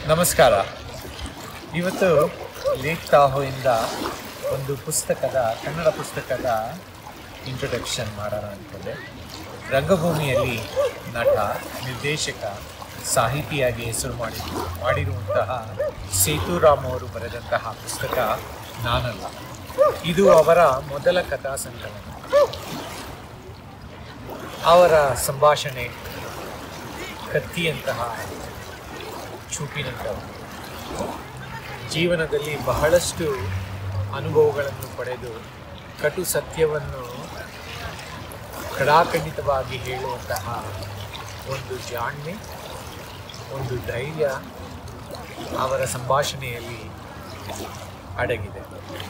ನಮಸ್ಕಾರ ಇವತ್ತು ಲೇಖ್ ತಾಹೋಯಿಂದ ಒಂದು ಪುಸ್ತಕದ ಕನ್ನಡ ಪುಸ್ತಕದ ಇಂಟ್ರೊಡಕ್ಷನ್ ಮಾಡೋಣ ಅಂದ್ಕೊಂಡೆ ರಂಗಭೂಮಿಯಲ್ಲಿ ನಟ ನಿರ್ದೇಶಕ ಸಾಹಿತಿಯಾಗಿ ಹೆಸರು ಮಾಡಿ ಮಾಡಿರುವಂತಹ ಸೇತುರಾಮ್ ಅವರು ಬರೆದಂತಹ ಪುಸ್ತಕ ನಾನಲ್ಲ ಇದು ಅವರ ಮೊದಲ ಕಥಾ ಸಂಕಲನ ಅವರ ಸಂಭಾಷಣೆ ಕತ್ತಿಯಂತಹ ಚೂಪಿನಂತಹ ಜೀವನದಲ್ಲಿ ಬಹಳಷ್ಟು ಅನುಭವಗಳನ್ನು ಪಡೆದು ಕಟು ಸತ್ಯವನ್ನು ಕಡಾಖಂಡಿತವಾಗಿ ಹೇಳುವಂತಹ ಒಂದು ಜಾಣ್ಮೆ ಒಂದು ಧೈರ್ಯ ಅವರ ಸಂಭಾಷಣೆಯಲ್ಲಿ ಅಡಗಿದೆ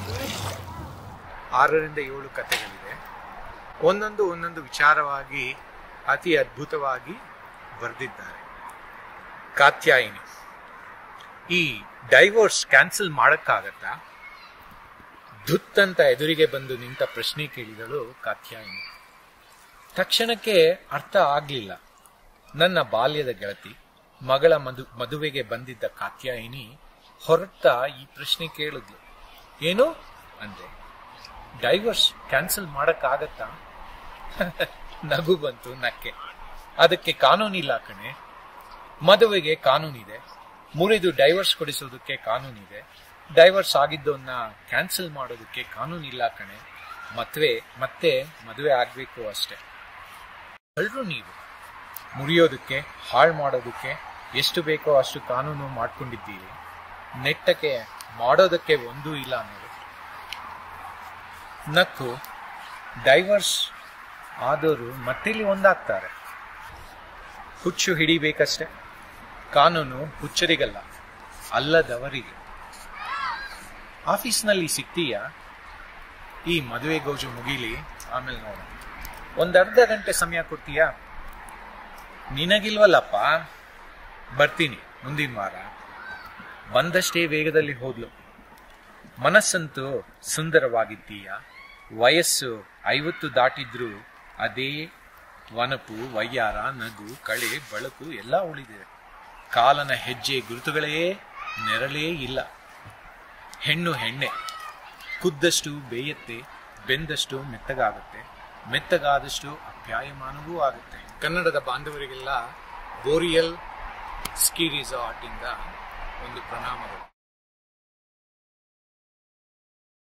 ಆರರಿಂದ ಏಳು ಕಥೆಗಳಿದೆ ಒಂದೊಂದು ಒಂದೊಂದು ವಿಚಾರವಾಗಿ ಅತಿ ಅದ್ಭುತವಾಗಿ ಬರೆದಿದ್ದಾರೆ ಕಾತ್ಯಾಯಿನಿ ಈ ಡೈವೋರ್ಸ್ ಕ್ಯಾನ್ಸಲ್ ಮಾಡಕ್ಕಾಗತ್ತಾ ಧುತ್ತಂತ ಎದುರಿಗೆ ಬಂದು ನಿಂತ ಪ್ರಶ್ನೆ ಕೇಳಿದಳು ಕಾತ್ಯಾಯಿನಿ ತಕ್ಷಣಕ್ಕೆ ಅರ್ಥ ಆಗ್ಲಿಲ್ಲ ನನ್ನ ಬಾಲ್ಯದ ಗೆಳತಿ ಮಗಳ ಮದು ಮದುವೆಗೆ ಬಂದಿದ್ದ ಕಾತ್ಯಾಯಿನಿ ಹೊರಟ ಈ ಪ್ರಶ್ನೆ ಕೇಳಿದ್ಲು ಏನು ಅಂದೆ ಡೈವರ್ಸ್ ಕ್ಯಾನ್ಸಲ್ ಮಾಡಕ್ಕಾಗತ್ತಾ ನಗು ಬಂತು ನಕ್ಕೆ ಅದಕ್ಕೆ ಕಾನೂನಿಲ್ಲ ಕಣೆ ಮದುವೆಗೆ ಕಾನೂನಿದೆ ಮುರಿದು ಡೈವರ್ಸ್ ಕೊಡಿಸೋದಕ್ಕೆ ಕಾನೂನಿದೆ ಡೈವರ್ಸ್ ಆಗಿದ್ದನ್ನ ಕ್ಯಾನ್ಸಲ್ ಮಾಡೋದಕ್ಕೆ ಕಾನೂನಿಲ್ಲ ಕಣೆ ಮತ್ವೆ ಮತ್ತೆ ಮದುವೆ ಆಗ್ಬೇಕು ಅಷ್ಟೆ ಎಲ್ರು ನೀವು ಮುರಿಯೋದಕ್ಕೆ ಹಾಳು ಮಾಡೋದಕ್ಕೆ ಎಷ್ಟು ಬೇಕೋ ಅಷ್ಟು ಕಾನೂನು ಮಾಡ್ಕೊಂಡಿದ್ದೀರಿ ನೆಟ್ಟಕ್ಕೆ ಮಾಡೋದಕ್ಕೆ ಒಂದೂ ಇಲ್ಲ ಅನ್ನೋದು ನಕ್ಕು ಡೈವರ್ಸ್ ಆದವರು ಮತ್ತಿಲ್ಲಿ ಒಂದಾಗ್ತಾರೆ ಹುಚ್ಚು ಹಿಡಿಬೇಕಷ್ಟೆ ಕಾನೂನು ಹುಚ್ಚರಿಗಲ್ಲ ಅಲ್ಲದವರಿಗೆ ಆಫೀಸ್ನಲ್ಲಿ ಸಿಗ್ತೀಯಾ ಈ ಮದುವೆ ಗೋಜು ಮುಗಿಲಿ ಆಮೇಲೆ ನೋಡೋಣ ಒಂದ್ ಅರ್ಧ ಗಂಟೆ ಸಮಯ ಕೊಡ್ತೀಯಾ ನಿನಗಿಲ್ವಲ್ಲಪ್ಪ ಬರ್ತೀನಿ ಮುಂದಿನ ವಾರ ಬಂದಷ್ಟೇ ವೇಗದಲ್ಲಿ ಹೋದ್ಲು ಮನಸ್ಸಂತೂ ಸುಂದರವಾಗಿದ್ದೀಯ ವಯಸ್ಸು ಐವತ್ತು ದಾಟಿದ್ರೂ ಅದೇ ವನಪು ವಯ್ಯಾರ ನಗು ಕಳೆ ಬಳಕು ಎಲ್ಲ ಉಳಿದಿದೆ ಕಾಲನ ಹೆಜ್ಜೆ ಗುರುತುಗಳೇ ನೆರಳೇ ಇಲ್ಲ ಹೆಣ್ಣು ಹೆಣ್ಣೆ ಕುದ್ದಷ್ಟು ಬೇಯತ್ತೆ ಬೆಂದಷ್ಟು ಮೆತ್ತಗಾಗುತ್ತೆ ಮೆತ್ತಗಾದಷ್ಟು ಅಪ್ಯಾಯಮಾನವೂ ಆಗುತ್ತೆ ಕನ್ನಡದ ಬಾಂಧವರಿಗೆಲ್ಲ ಬೋರಿಯಲ್ ಸ್ಕಿ ರಿಸಾರ್ಟ್ ಇಂದ ಒಂದು ಪ್ರಣಾಮಗಳು